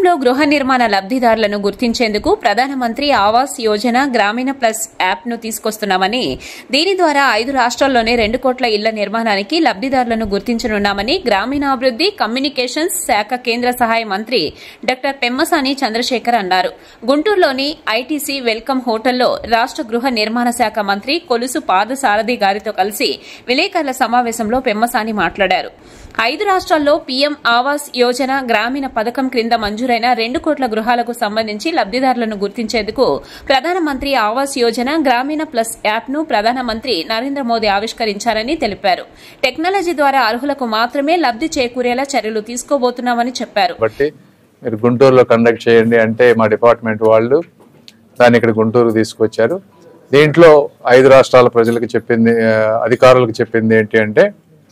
రాష్ట్రంలో గృహ నిర్మాణ లబ్దిదారులను గుర్తించేందుకు ప్రధానమంత్రి ఆవాస్ యోజన గ్రామీణ ప్లస్ యాప్ను తీసుకొస్తున్నామని దీని ద్వారా ఐదు రాష్ట్రాల్లోనే రెండు కోట్ల ఇళ్ల నిర్మాణానికి లబ్దిదారులను గుర్తించనున్నామని గ్రామీణాభివృద్ది కమ్యూనికేషన్స్ శాఖ కేంద్ర సహాయ మంత్రి డాక్టర్ పెమ్మసాని చంద్రశేఖర్ అన్నారు గుంటూరులోని ఐటీసీ వెల్కమ్ హోటల్లో రాష్ట్ర గృహ నిర్మాణ శాఖ మంత్రి కొలుసు పాదసారథి గారితో కలిసి విలేకరుల సమావేశంలో పెమ్మసాని మాట్లాడారు ఐదు రాష్ట్రాల్లో పీఎం ఆవాస్ యోజన గ్రామీణ పథకం క్రింద మంజూరైన రెండు కోట్ల గృహాలకు సంబంధించి లబ్దిదారులను గుర్తించేందుకు ప్రధానమంత్రి ఆవాస్ యోజన గ్రామీణ ప్లస్ యాప్ను ప్రధానమంత్రి నరేంద్ర మోదీ ఆవిష్కరించారని తెలిపారు టెక్నాలజీ ద్వారా అర్హులకు మాత్రమే లబ్ది చేకూరేలా చర్యలు తీసుకోబోతున్నామని చెప్పారు బట్టి మీరు గుంటూరులో కండక్ట్ చేయండి అంటే మా డిపార్ట్మెంట్ వాళ్ళు దాన్ని ఇక్కడ గుంటూరు తీసుకొచ్చారు దీంట్లో ఐదు రాష్ట్రాల ప్రజలకు చెప్పింది ఆ, అధికారులకు చెప్పింది ఏంటి అంటే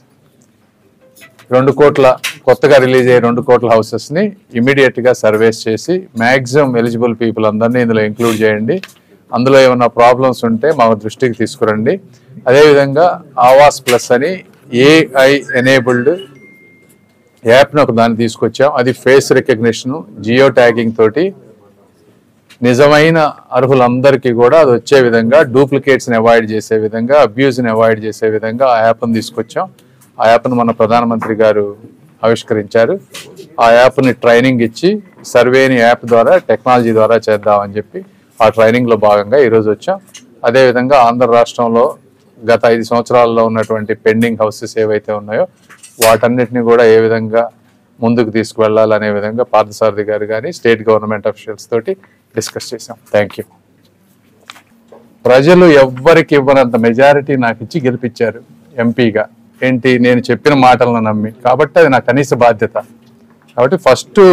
రెండు కోట్ల కొత్తగా రిలీజ్ అయ్యే రెండు కోట్ల హౌసెస్ ని ఇమీడియట్ గా సర్వేస్ చేసి మాక్సిమం ఎలిజిబుల్ పీపుల్ అందరినీ ఇందులో ఇంక్లూడ్ చేయండి అందులో ఏమైనా ప్రాబ్లమ్స్ ఉంటే మా దృష్టికి తీసుకురండి అదేవిధంగా ఆవాస్ ప్లస్ అని ఏఐ ఎనేబుల్డ్ యాప్ను ఒక దాన్ని తీసుకొచ్చాం అది ఫేస్ రికగ్నిషన్ జియో ట్యాగింగ్ తోటి నిజమైన అర్హులందరికీ కూడా అది వచ్చే విధంగా డూప్లికేట్స్ని అవాయిడ్ చేసే విధంగా అబ్యూస్ని అవాయిడ్ చేసే విధంగా ఆ యాప్ను తీసుకొచ్చాం ఆ యాప్ను మన ప్రధానమంత్రి గారు ఆవిష్కరించారు ఆ యాప్ని ట్రైనింగ్ ఇచ్చి సర్వేని యాప్ ద్వారా టెక్నాలజీ ద్వారా చేద్దామని చెప్పి ఆ ట్రైనింగ్లో భాగంగా ఈరోజు వచ్చాం అదేవిధంగా ఆంధ్ర రాష్ట్రంలో గత ఐదు సంవత్సరాల్లో ఉన్నటువంటి పెండింగ్ హౌసెస్ ఏవైతే ఉన్నాయో వాటన్నిటిని కూడా ఏ విధంగా ముందుకు తీసుకువెళ్ళాలనే విధంగా పార్థసారథి గారు కానీ స్టేట్ గవర్నమెంట్ అఫీషియల్స్ తోటి డిస్కస్ చేశాం థ్యాంక్ యూ ప్రజలు ఎవ్వరికి ఇవ్వనంత మెజారిటీ నాకు ఇచ్చి గెలిపించారు ఎంపీగా ఏంటి నేను చెప్పిన మాటలను నమ్మి కాబట్టి అది నా కనీస బాధ్యత కాబట్టి ఫస్ట్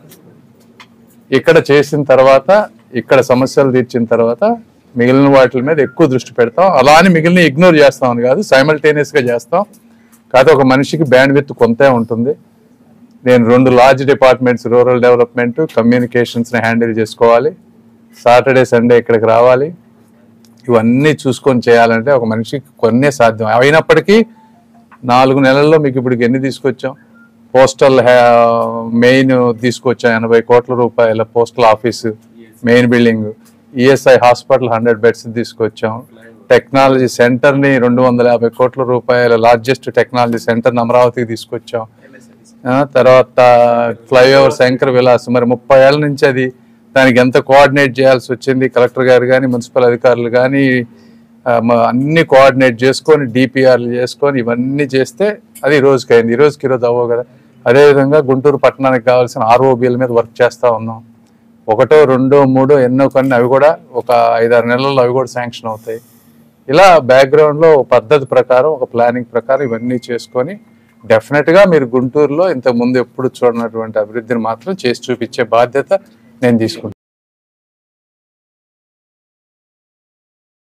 ఇక్కడ చేసిన తర్వాత ఇక్కడ సమస్యలు తీర్చిన తర్వాత మిగిలిన వాటి మీద ఎక్కువ దృష్టి పెడతాం అలా అని మిగిలిన ఇగ్నోర్ చేస్తాం అని కాదు simultaneous గా చేస్తాం కాకపోతే ఒక మనిషికి బ్యాండ్ విత్ కొంతే ఉంటుంది నేను రెండు లార్జ్ డిపార్ట్మెంట్స్ రూరల్ డెవలప్మెంట్ కమ్యూనికేషన్స్ని హ్యాండిల్ చేసుకోవాలి సాటర్డే సండే ఇక్కడికి రావాలి ఇవన్నీ చూసుకొని చేయాలంటే ఒక మనిషికి కొన్నే సాధ్యం అయినప్పటికీ నాలుగు నెలల్లో మీకు ఇప్పుడు ఎన్ని తీసుకొచ్చాం పోస్టల్ మెయిన్ తీసుకొచ్చాం ఎనభై కోట్ల రూపాయల postal office main building ESI hospital hundred beds తీసుకొచ్చాం టెక్నాలజీ సెంటర్ని రెండు వందల యాభై కోట్ల రూపాయల లార్జెస్ట్ టెక్నాలజీ సెంటర్ని అమరావతికి తీసుకొచ్చాం ఆ, తర్వాత ఫ్లైఓవర్ శంకర్ విలాస్ మరి ముప్పై ఏళ్ళ నుంచి అది దానికి ఎంత కోఆర్డినేట్ చేయాల్సి వచ్చింది కలెక్టర్ గారు కానీ మున్సిపల్ అధికారులు కానీ అన్ని కోఆర్డినేట్ చేసుకొని డిపిఆర్లు చేసుకొని ఇవన్నీ చేస్తే అది ఈ రోజుకి అయింది ఈ రోజుకి ఈరోజు అవ్వవు కదా అదేవిధంగా గుంటూరు పట్టణానికి కావాల్సిన ఆర్ఓబిల మీద వర్క్ చేస్తూ ఉన్నాం ఒకటో రెండో మూడో ఎన్నో కొన్ని అవి కూడా ఒక ఐదారు నెలల్లో అవి కూడా శాంక్షన్ అవుతాయి ఇలా బ్యాక్గ్రౌండ్లో ఒక పద్ధతి ప్రకారం ఒక ప్లానింగ్ ప్రకారం ఇవన్నీ చేసుకొని డెఫినెట్గా మీరు గుంటూరులో ఇంతకు ముందు ఎప్పుడు చూడనటువంటి అభివృద్ధిని మాత్రం చేసి చూపించే బాధ్యత నేను తీసుకుంటాను